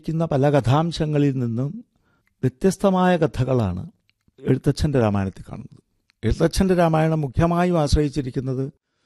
ഉപയോഗിക്കുന്ന പല കഥാംശങ്ങളിൽ നിന്നും വ്യത്യസ്തമായ കഥകളാണ് എഴുത്തച്ഛൻ്റെ രാമായണത്തിൽ കാണുന്നത് എഴുത്തച്ഛൻ്റെ രാമായണം മുഖ്യമായും ആശ്രയിച്ചിരിക്കുന്നത്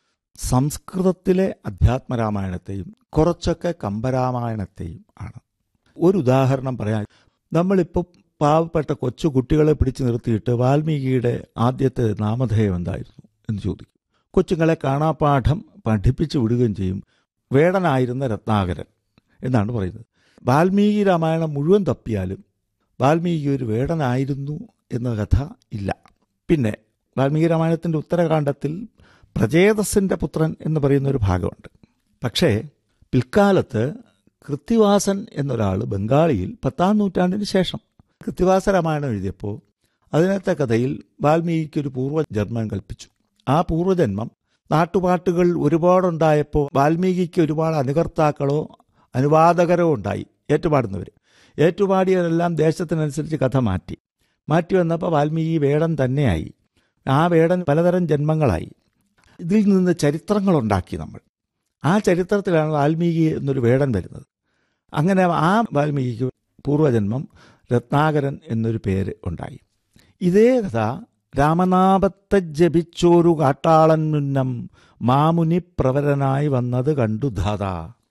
സംസ്കൃതത്തിലെ അധ്യാത്മരാമായണത്തെയും കുറച്ചൊക്കെ കമ്പരാമായണത്തെയും ആണ് ഒരു ഉദാഹരണം പറയാൻ നമ്മളിപ്പോൾ പാവപ്പെട്ട കൊച്ചു കുട്ടികളെ പിടിച്ചു നിർത്തിയിട്ട് വാൽമീകിയുടെ ആദ്യത്തെ നാമധേയം എന്തായിരുന്നു എന്ന് ചോദിക്കും കൊച്ചുങ്ങളെ കാണാപാഠം പഠിപ്പിച്ചു വിടുകയും ചെയ്യും വേടനായിരുന്ന രത്നാകരൻ എന്നാണ് പറയുന്നത് വാൽമീകി രാമായണം മുഴുവൻ തപ്പിയാലും വാൽമീകി ഒരു വേടനായിരുന്നു എന്ന കഥ ഇല്ല പിന്നെ വാൽമീകി രാമായണത്തിൻ്റെ ഉത്തരകാണ്ഡത്തിൽ പ്രചേതസിൻ്റെ പുത്രൻ എന്ന് പറയുന്ന ഒരു ഭാഗമുണ്ട് പക്ഷേ പിൽക്കാലത്ത് കൃത്തിവാസൻ എന്നൊരാൾ ബംഗാളിയിൽ പത്താം നൂറ്റാണ്ടിന് ശേഷം കൃത്തിവാസ രാമായണം എഴുതിയപ്പോൾ അതിനകത്തെ കഥയിൽ വാൽമീകിക്ക് ഒരു പൂർവ്വജന്മം കൽപ്പിച്ചു ആ പൂർവ്വജന്മം നാട്ടുപാട്ടുകൾ ഒരുപാടുണ്ടായപ്പോൾ വാൽമീകിക്ക് ഒരുപാട് അനുകർത്താക്കളോ അനുവാദകരോ ഉണ്ടായി ഏറ്റുപാടുന്നവർ ഏറ്റുപാടിയവരെല്ലാം ദേശത്തിനനുസരിച്ച് കഥ മാറ്റി മാറ്റി വന്നപ്പോൾ വാൽമീകി വേടൻ തന്നെയായി ആ വേടൻ പലതരം ജന്മങ്ങളായി ഇതിൽ നിന്ന് ചരിത്രങ്ങളുണ്ടാക്കി നമ്മൾ ആ ചരിത്രത്തിലാണ് വാൽമീകി എന്നൊരു വേടൻ വരുന്നത് അങ്ങനെ ആ വാൽമീകിക്ക് പൂർവ്വജന്മം രത്നാകരൻ എന്നൊരു പേര് ഉണ്ടായി ഇതേ കഥ രാമനാമത്തെ ജപിച്ചോരു കാട്ടാളൻ മുന്നം മാമുനി പ്രവരനായി വന്നത് കണ്ടു ധാത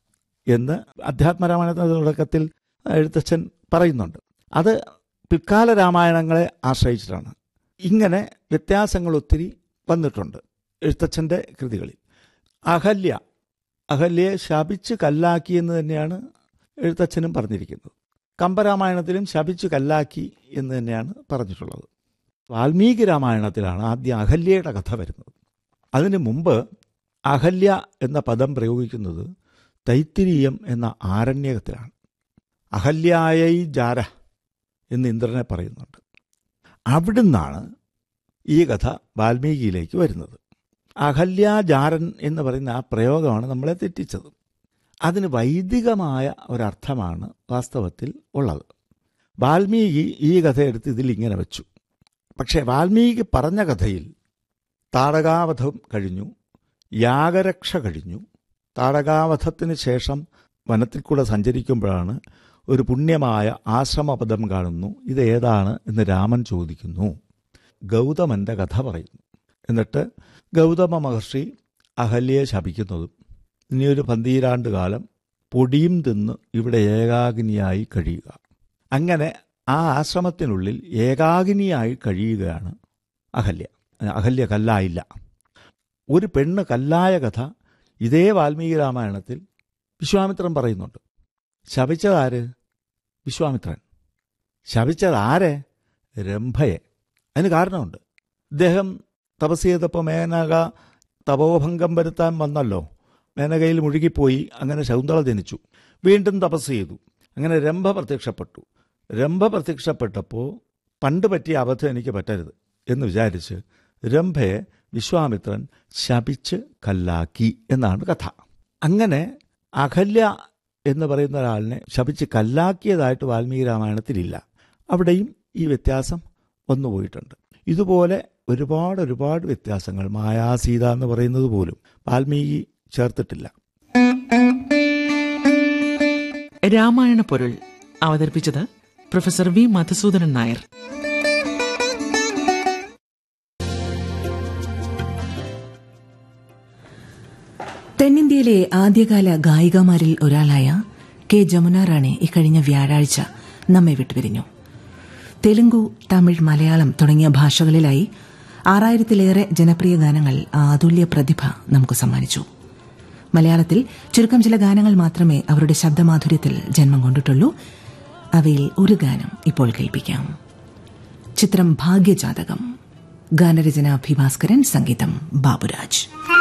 എന്ന് അധ്യാത്മരാമായണത്തിന്റെ തുടക്കത്തിൽ എഴുത്തച്ഛൻ പറയുന്നുണ്ട് അത് പിൽക്കാല രാമായണങ്ങളെ ആശ്രയിച്ചിട്ടാണ് ഇങ്ങനെ വ്യത്യാസങ്ങൾ ഒത്തിരി വന്നിട്ടുണ്ട് എഴുത്തച്ഛൻ്റെ കൃതികളിൽ അഹല്യ അഹല്യയെ ശപിച്ച് കല്ലാക്കി എന്ന് തന്നെയാണ് എഴുത്തച്ഛനും പറഞ്ഞിരിക്കുന്നത് കമ്പരാമായണത്തിലും ശപിച്ച് കല്ലാക്കി എന്ന് തന്നെയാണ് പറഞ്ഞിട്ടുള്ളത് വാൽമീകി രാമായണത്തിലാണ് ആദ്യം അഹല്യയുടെ കഥ വരുന്നത് അതിനു മുമ്പ് അഹല്യ എന്ന പദം പ്രയോഗിക്കുന്നത് തൈത്തിരീയം എന്ന ആരണ്യകത്തിലാണ് അഹല്യായൈ ജാര എന്ന് ഇന്ദ്രനെ പറയുന്നുണ്ട് അവിടുന്നാണ് ഈ കഥ വാൽമീകിയിലേക്ക് വരുന്നത് അഹല്യാജാരൻ എന്ന് പറയുന്ന ആ പ്രയോഗമാണ് നമ്മളെ തെറ്റിച്ചത് അതിന് വൈദികമായ ഒരർത്ഥമാണ് വാസ്തവത്തിൽ ഉള്ളത് വാൽമീകി ഈ കഥ എടുത്ത് ഇതിൽ ഇങ്ങനെ വെച്ചു പക്ഷേ വാൽമീകി പറഞ്ഞ കഥയിൽ താടകാവധം കഴിഞ്ഞു യാഗരക്ഷ കഴിഞ്ഞു താടകാവധത്തിന് ശേഷം വനത്തിൽ കൂടെ സഞ്ചരിക്കുമ്പോഴാണ് ഒരു പുണ്യമായ ആശ്രമപദം കാണുന്നു ഇത് ഏതാണ് എന്ന് രാമൻ ചോദിക്കുന്നു ഗൗതമന്റെ കഥ പറയുന്നു എന്നിട്ട് ഗൗതമ മഹർഷി അഹല്യയെ ശപിക്കുന്നതും ഇനിയൊരു പന്തീരാണ്ട് കാലം പൊടിയും തിന്ന് ഇവിടെ ഏകാഗ്നിയായി കഴിയുക അങ്ങനെ ആ ആശ്രമത്തിനുള്ളിൽ ഏകാഗ്നിയായി കഴിയുകയാണ് അഹല്യ അഹല്യ കല്ലായില്ല ഒരു പെണ്ണ് കല്ലായ കഥ ഇതേ വാൽമീകി രാമായണത്തിൽ വിശ്വാമിത്രൻ പറയുന്നുണ്ട് ശപിച്ചതാര് വിശ്വാമിത്രൻ ശപിച്ചത് ആരെ രംഭയെ അതിന് കാരണമുണ്ട് ഇദ്ദേഹം തപസ് ചെയ്തപ്പോൾ മേനക തപോഭംഗം വരുത്താൻ വന്നല്ലോ മേനകയിൽ മുഴുകിപ്പോയി അങ്ങനെ ശകുന്തള ജനിച്ചു വീണ്ടും തപസ് ചെയ്തു അങ്ങനെ രംഭ പ്രത്യക്ഷപ്പെട്ടു രംഭ പ്രത്യക്ഷപ്പെട്ടപ്പോൾ പണ്ട് പറ്റിയ അബദ്ധം എനിക്ക് പറ്റരുത് എന്ന് വിചാരിച്ച് രംഭയെ വിശ്വാമിത്രൻ ശപിച്ച് കല്ലാക്കി എന്നാണ് കഥ അങ്ങനെ അഹല്യ എന്ന് പറയുന്ന ഒരാളിനെ ശപിച്ച് കല്ലാക്കിയതായിട്ട് വാൽമീകി രാമായണത്തിലില്ല അവിടെയും ഈ വ്യത്യാസം വന്നുപോയിട്ടുണ്ട് ഇതുപോലെ ഒരുപാട് ഒരുപാട് വ്യത്യാസങ്ങൾ മായാസീത എന്ന് പറയുന്നത് പോലും വാൽമീകി ചേർത്തിട്ടില്ല രാമായണ പൊരുൾ അവതരിപ്പിച്ചത് പ്രൊഫസർ വി മധുസൂദനൻ നായർ തെന്നിന്ത്യയിലെ ആദ്യകാല ഗായികമാരിൽ ഒരാളായ കെ ജമുന റാണി ഇക്കഴിഞ്ഞ വ്യാഴാഴ്ച നമ്മെ വിട്ടുപിരിഞ്ഞു തെലുങ്കു തമിഴ് മലയാളം തുടങ്ങിയ ഭാഷകളിലായി ആറായിരത്തിലേറെ ജനപ്രിയ ഗാനങ്ങൾ ആ അതുല്യ പ്രതിഭ നമുക്ക് സമ്മാനിച്ചു മലയാളത്തിൽ ചുരുക്കം ചില ഗാനങ്ങൾ മാത്രമേ അവരുടെ ശബ്ദമാധുര്യത്തിൽ ജന്മം കൊണ്ടിട്ടുള്ളൂ അവയിൽ ഒരു ഗാനം ഇപ്പോൾ കേൾപ്പിക്കാം ചിത്രം ഭാഗ്യജാതകം ഗാനരചന ഭീഭാസ്കരൻ സംഗീതം ബാബുരാജ്